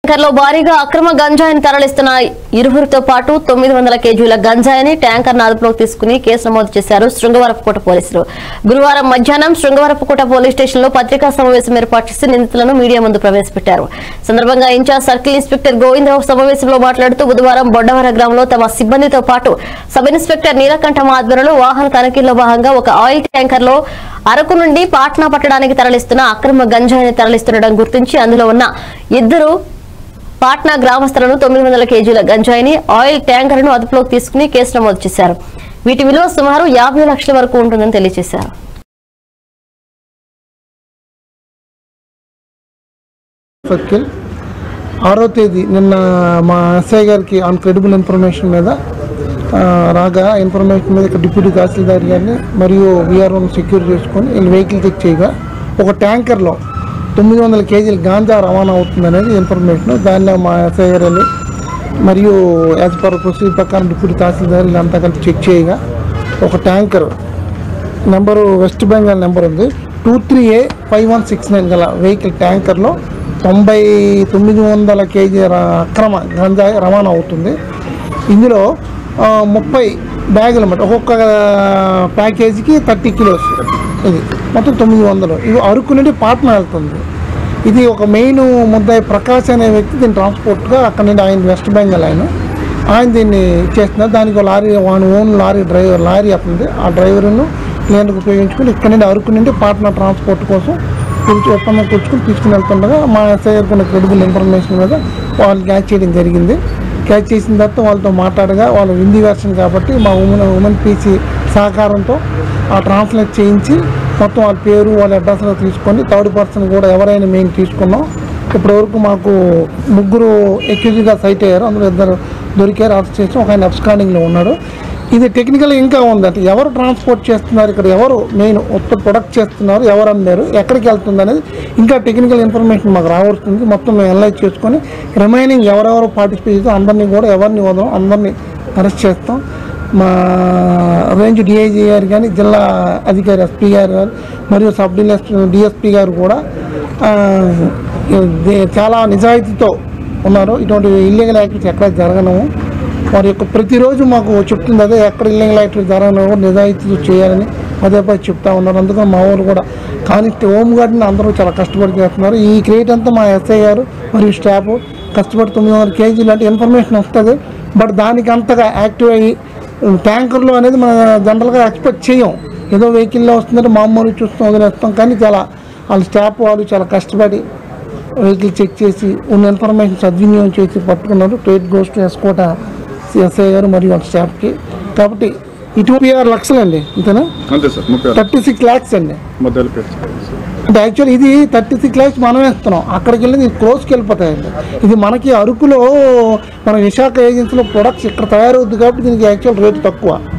ట్యాంకర్లో భారీగా అక్రమ గంజాయిని తరలిస్తున్న ఇరువురితో పాటు తొమ్మిది వందల కేజీల గంజాయిని ట్యాంకర్ అదుపులోకి తీసుకుని కేసు నమోదు చేశారు శృంగవరపుకోట పోలీసులు గురువారం మధ్యాహ్నం శృంగవరపుకోట పోలీస్ స్టేషన్ లో పత్రికా సమావేశం ఏర్పాటు చేసి నిందితులను మీడియా ముందు ప్రవేశపెట్టారు సందర్భంగా ఇన్ఛార్జ్ సర్కిల్ ఇన్స్పెక్టర్ గోవిందరావు సమావేశంలో మాట్లాడుతూ బుధవారం బొడ్డవర గ్రామంలో తమ సిబ్బందితో పాటు సబ్ ఇన్స్పెక్టర్ నీలకంఠం ఆధ్వర్యంలో వాహన తనిఖీల్లో భాగంగా ఒక ఆయిల్ ట్యాంకర్ లో అరకు నుండి పాట్నా పట్టడానికి తరలిస్తున్న అక్రమ గంజాయిని తరలిస్తుండడం గుర్తించి అందులో ఉన్న ఇద్దరు పాట్నా గ్రామస్తులను తొమ్మిది వందల కేజీల గంజాయిని ఆయిల్ ట్యాంకర్ను అదుపులోకి తీసుకుని కేసు నమోదు చేశారు వీటి విలువ సుమారు యాభై లక్షల వరకు ఉంటుందని తెలియజేశారు సర్కిల్ ఆరో తేదీ నిన్న మా ఎస్ఐ గారికి ఆన్ క్రెడిబుల్ ఇన్ఫర్మేషన్ మీద ఆ, రాగా ఇన్ఫర్మేషన్ మీద ఇక్కడ డిప్యూటీ తహసీల్దార్ గారిని మరియు విఆర్ఓని సెక్యూర్ చేసుకొని వీళ్ళు వెహికల్ చెక్ చేయగా ఒక ట్యాంకర్లో తొమ్మిది వందల కేజీల గాంజా రవాణా అవుతుంది అనేది ఇన్ఫర్మేషన్ దానిలో మా ఎస్ఐ గారు వెళ్ళి మరియు యాజ్ పర్ ప్రొసీజర్ ప్రకారం డిప్యూటీ తహసీల్దార్ వీళ్ళంతా కలిసి చెక్ చేయగా ఒక tanker number West Bengal number ఉంది two three A five one six nine vehicle వెహికల్ ట్యాంకర్లో తొంభై తొమ్మిది వందల కేజీ ర- అక్రమ గంజాయి రవాణా అవుతుంది ఇందులో ఆ, ముప్పై బ్యాగులు అన్నమాట ఒక్కొక్క ప్యాకేజీకి థర్టీ కిలోస్ ఇది మొత్తం తొమ్మిది వందలు ఇది అరకు నుండి పాట్నా వెళ్తుంది ఇది ఒక మెయిన్ ముద్దాయి ప్రకాష్ అనే వ్యక్తి దీన్ని ట్రాన్స్పోర్ట్గా అక్కడ నుండి ఆయన వెస్ట్ బెంగాల్ ఆయన ఆయన దీన్ని ఇచ్చేస్తున్నారు దానికి ఒక లారీ వాని ఓన్ లారీ డ్రైవర్ లారీ అతనిది ఆ డ్రైవర్ను క్లియర్కి ఉపయోగించుకుని ఇక్కడ నుండి అరకు నుండి పాట్నా ట్రాన్స్పోర్ట్ కోసం కూర్చు ఒప్పందం కూర్చుకుని తీసుకుని వెళ్తుండగా మా ఎస్ఐ గారికి ఉన్న క్రెడిబుల్ ఇన్ఫర్మేషన్ మీద వాళ్ళు క్యాచ్ చేయడం జరిగింది క్యాచ్ చేసిన తర్వాత వాళ్ళతో మాట్లాడగా వాళ్ళు హిందీ వెర్షన్ కాబట్టి మా ఉమెన్ ఉమెన్ పీసీ సహకారంతో ఆ ట్రాన్స్లేట్ చేయించి మొత్తం వాళ్ళ పేరు వాళ్ళ అడ్రస్లో తీసుకొని థర్డ్ పర్సన్ కూడా ఎవరైనా మేము తీసుకున్నాం ఇప్పటివరకు మాకు ముగ్గురు ఎక్యూజ్గా సైట్ అయ్యారు అందులో ఇద్దరు దొరికారు అరెస్ట్ చేసి ఒక ఆయన అబ్స్కాండింగ్లో ఉన్నాడు ఇది టెక్నికల్ ఇంకా ఉంది అంటే ఎవరు ట్రాన్స్పోర్ట్ చేస్తున్నారు ఇక్కడ ఎవరు మెయిన్ ఉత్పత్తి ప్రొడక్ట్ చేస్తున్నారు ఎవరు అన్నారు ఎక్కడికి వెళ్తుంది అనేది ఇంకా టెక్నికల్ ఇన్ఫర్మేషన్ మాకు రావాల్సింది మొత్తం మేము అనలైజ్ చేసుకొని రిమైనింగ్ ఎవరెవరు పార్టిసిపేట్ చేస్తాం అందరినీ కూడా ఎవరిని వదలం అందరినీ అరెస్ట్ చేస్తాం మా రేంజ్ డిఐజీ గారు కానీ జిల్లా అధికారి ఎస్పీ గారు గారు మరియు సబ్ డిఎస్పీ గారు కూడా ఆ, ఇది చాలా నిజాయితీతో ఉన్నారు ఇటువంటి ఇల్లీగల్ యాక్టివిటీస్ ఎక్కడ జరగనము వారి యొక్క ప్రతిరోజు మాకు చెప్తుంది అదే ఎక్కడ ఇల్లీగల్ యాక్టివిటీ జరగను కూడా నిజాయితీతో చేయాలని పదే పదే చెప్తా ఉన్నారు అందుకని మా ఊరు కూడా కానీ హోమ్ గార్డ్ని అందరూ చాలా కష్టపడి చేస్తున్నారు ఈ క్రియేట్ అంతా మా ఎస్ఐ గారు మరియు స్టాఫ్ కష్టపడి తొమ్మిది వందల కేజీలు అంటే ఇన్ఫర్మేషన్ వస్తుంది బట్ దానికి అంతగా యాక్టివ్ అయ్యి ట్యాంకర్లు అనేది మనం జనరల్గా ఎక్స్పెక్ట్ చేయం ఏదో వెహికల్లో వస్తుందంటే మామూలు చూస్తాం వదిలేస్తాం కానీ చాలా వాళ్ళ స్టాఫ్ వాళ్ళు చాలా కష్టపడి వెహికల్ చెక్ చేసి ఉన్న ఇన్ఫర్మేషన్ సద్వినియోగం చేసి పట్టుకున్నారు ట్రేడ్ గోస్ట్ ఎస్కోట ఎస్ఐ గారు మరియు వాళ్ళ స్టాఫ్కి కాబట్టి ఇటు ముప్పై ఆరు లక్షలు అండి అంతేనా అంతే సార్ ముప్పై ఆరు థర్టీ సిక్స్ ల్యాక్స్ అండి మొదలు పెట్టి అంటే యాక్చువల్ ఇది థర్టీ సిక్స్ ల్యాక్స్ మనం వేస్తున్నాం అక్కడికి వెళ్ళి ఇది క్లోజ్కి వెళ్ళిపోతాయండి ఇది మనకి అరకులో మన విశాఖ ఏజెన్సీలో ప్రొడక్ట్స్ ఇక్కడ తయారవుద్ది కాబట్టి దీనికి యాక్చువల్ రేటు తక్కువ